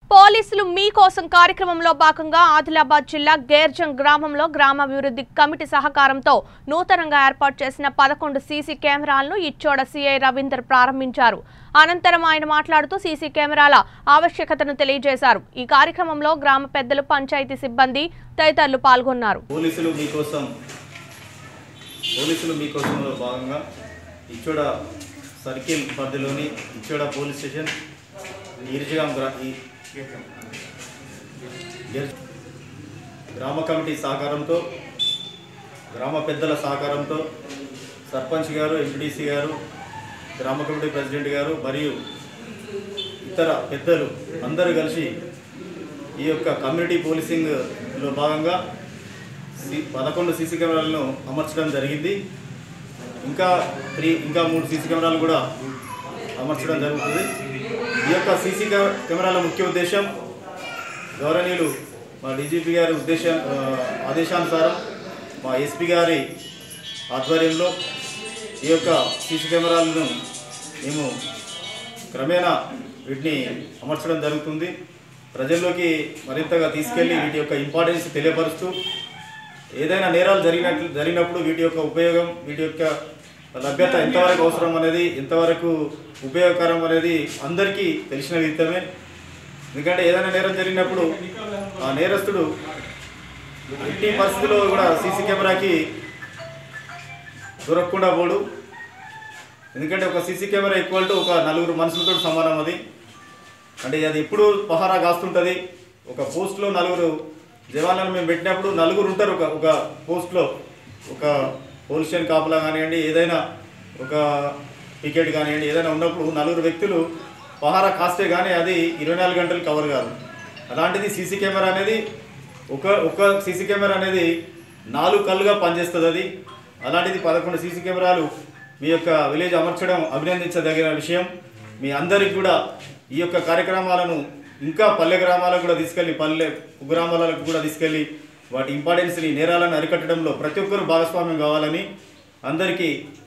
పోలీసులు మీకోసం కార్యక్రమంలో భాగంగా ఆదిలాబాద్ జిల్లా గేర్జంగ్ గ్రామంలో గ్రామాభివృద్ధి కమిటీ సహకారంతో నూతనంగా ఏర్పాటు చేసిన పదకొండు సీసీ కెమెరాలను ఇచ్చోడ సీఐ రవీందర్ ప్రారంభించారు అనంతరం ఆయన మాట్లాడుతూ సీసీ కెమెరాల ఆవశ్యకతను తెలియజేశారు ఈ కార్యక్రమంలో గ్రామ పెద్దలు పంచాయతీ సిబ్బంది తదితరులు పాల్గొన్నారు పోలీసులు మీకోసం పోలీసులు మీకోసంలో భాగంగా ఇచ్చోడ సర్కిల్ పరిధిలోని ఇచ్చోడ పోలీస్ స్టేషన్ ఈర్జగాం గ్రా ఈ- గెల్- గ్రామ కమిటీ సహకారంతో గ్రామ పెద్దల సహకారంతో సర్పంచ్ గారు ఎంపీడీసీ గారు గ్రామ కమిటీ ప్రెసిడెంట్ గారు మరియు ఇతర పెద్దలు అందరూ కలిసి ఈ యొక్క కమ్యూనిటీ పోలీసింగ్లో భాగంగా సి- పదకొండు సీసీ కెమెరాలను అమర్చడం జరిగింది ఇంకా త్రీ ఇంకా మూడు సీసీ కెమెరాలు కూడా అమర్చడం జరుగుతుంది ఈ యొక్క సీసీ కె- కెమెరాల ముఖ్య ఉద్దేశం గౌరవనీయులు మా డీజీపీ గారి ఉద్దేశం ఆ, ఆదేశానుసారం మా ఎస్పీ గారి ఆధ్వర్యంలో ఈ యొక్క సీసీ కెమెరాలను మేము క్రమేణా వీటిని అమర్చడం జరుగుతుంది ప్రజల్లోకి మరింతగా తీసుకెళ్లి వీటి యొక్క ఇంపార్టెన్స్ తెలియపరుస్తూ ఏదైనా నేరాలు జరిగినట్లు జరిగినప్పుడు వీటి యొక్క ఉపయోగం వీటి యొక్క లభ్యత ఎంతవరకు అవసరం అనేది ఎంతవరకు ఉపయోగకరం అనేది అందరికీ తెలిసిన విధమే ఎందుకంటే ఏదైనా నేరం జరిగినప్పుడు ఆ నేరస్తుడు ఎట్టి పరిస్థితుల్లో కూడా సీసీ కెమెరాకి దొరకకుండా పోడు ఎందుకంటే ఒక సీసీ కెమెరా ఈక్వల్ టు ఒక నలుగురు మనుషులతో సమానం అది అంటే అది ఎప్పుడు పహారా కాస్తుంటుంది ఒక పోస్ట్లో నలుగురు జవాన్లను మేము పెట్టినప్పుడు నలుగురు ఉంటారు ఒక ఒక పోస్ట్లో ఒక పోలీస్ స్టేషన్ కాపలా కానివ్వండి ఏదైనా ఒక టికెట్ కానివ్వండి ఏదైనా ఉన్నప్పుడు నలుగురు వ్యక్తులు పహారా కాస్తే కానీ అది ఇరవై నాలుగు గంటలు కవర్ కాదు అలాంటిది సీసీ కెమెరా అనేది ఒక ఒక సీసీ కెమెరా అనేది నాలుగు కళ్ళుగా పనిచేస్తుంది అది అలాంటిది పదకొండు సీసీ కెమెరాలు మీ యొక్క విలేజ్ అమర్చడం అభినందించదగిన విషయం మీ అందరికి కూడా ఈ యొక్క కార్యక్రమాలను ఇంకా పల్లె గ్రామాలకు కూడా తీసుకెళ్ళి పల్లె గ్రామాలకు కూడా తీసుకెళ్ళి వాటి ఇంపార్టెన్స్ని నేరాలను అరికట్టడంలో ప్రతి ఒక్కరూ భాగస్వామ్యం కావాలని అందరికీ